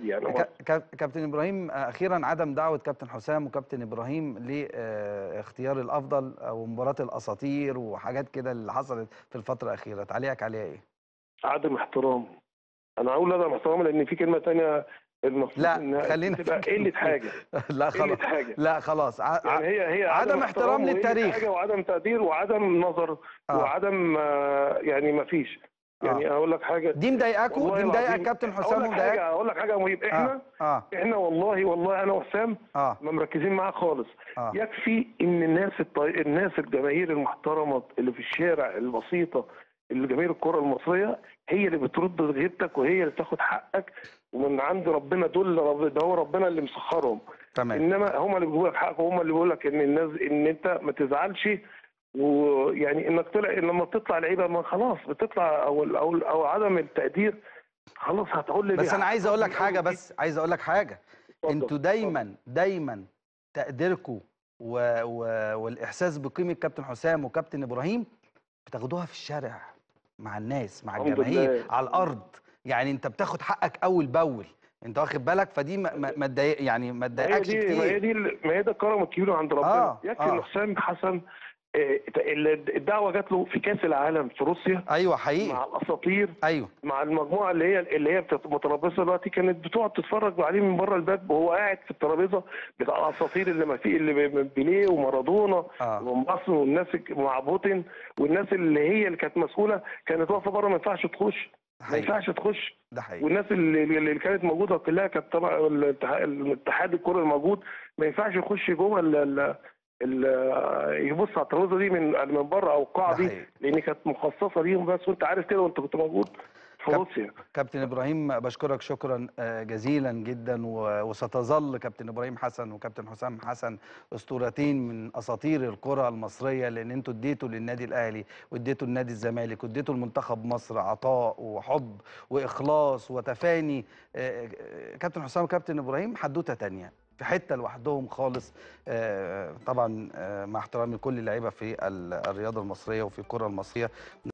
النادي يعني ك- ك- كابتن ابراهيم آه، اخيرا عدم دعوه كابتن حسام وكابتن ابراهيم لاختيار الافضل او مباراه الاساطير وحاجات كده اللي حصلت في الفتره الاخيره تعليقك عليها ايه عدم احترام انا هقول عدم احترام لان في كلمه تانية المفروض لا، إنها خلينا تبقى في قله حاجه لا قله خلاص حاجه لا خلاص ع- ع- يعني هي هي عدم احترام وقلة للتاريخ. حاجة وعدم تقدير وعدم نظر آه. وعدم آه، يعني ما فيش يعني اقول لك حاجه دي مضايقاكوا والله دي مضايقك العظيم. كابتن اقول حسام لك ومضايقك حاجه اقول لك حاجه مهيب احنا اه اه احنا والله والله انا وحسام اه ما مركزين معاه خالص اه يكفي ان الناس الطي... الناس الجماهير المحترمه اللي في الشارع البسيطه اللي جماهير الكره المصريه هي اللي بترد غيبتك وهي اللي بتاخد حقك ومن عند ربنا دول رب... ده هو ربنا اللي مسخرهم تمام انما هم اللي بيقولوا لك حقك وهم اللي بيقولوا لك ان الناس ان انت ما تزعلش ويعني انك طلع لما بتطلع لعيبه ما خلاص بتطلع او او او عدم التقدير خلاص هتقول لي بس ليه؟ انا عايز اقول لك هتقول لي حاجه أول بس عايز اقول لك حاجه اتفضل، انتوا اتفضل. دايما دايما تقديركم و... و... والاحساس بقيمه كابتن حسام وكابتن ابراهيم بتاخدوها في الشارع مع الناس مع الحمد الجماهير لله. على الارض يعني انت بتاخد حقك اول باول انت واخد بالك فدي ما ما ما تضايق يعني ما ما هي تضايقكش دي ما هي كتير دي ما هي ده الكرم الكبير عند ربنا آه، يكفي آه. ان حسام حسن آه، الدعوه جات له في كاس العالم في روسيا ايوه حقيقي مع الاساطير ايوه مع المجموعه اللي هي اللي هي بتت- متربصه دلوقتي كانت بتقعد تتفرج عليه من بره الباب وهو قاعد في الترابيزه بتاع الاساطير اللي ما فيه اللي ب- بيليه ومارادونا اه ومباص والناس الك- مع بوتين والناس اللي هي اللي كانت مسؤوله كانت واقفه بره ما ينفعش تخش ما حقيقي ينفعش تخش ده حقيقي والناس اللي, اللي كانت موجوده كلها كانت طبعا الاتحاد الاتحاد الكره الموجود ما ينفعش يخش جوه ال ال ال- يبص على الترابيزه دي من من بره او القاعه ده دي حقيقي. لان كانت مخصصه ليهم بس وانت عارف كده وانت كنت موجود في كاب- روسيا كابتن ابراهيم بشكرك شكرا آه، جزيلا جدا و- وستظل كابتن ابراهيم حسن وكابتن حسام حسن اسطورتين من اساطير الكره المصريه لان انتوا اديتوا للنادي الاهلي واديتوا لنادي الزمالك واديتوا لمنتخب مصر عطاء وحب واخلاص وتفاني آه، آه، كابتن حسام وكابتن ابراهيم حدوته تانية في حته لوحدهم خالص آه، طبعا آه، مع احترامي لكل اللعيبه في ال- الرياضه المصريه وفي الكره المصريه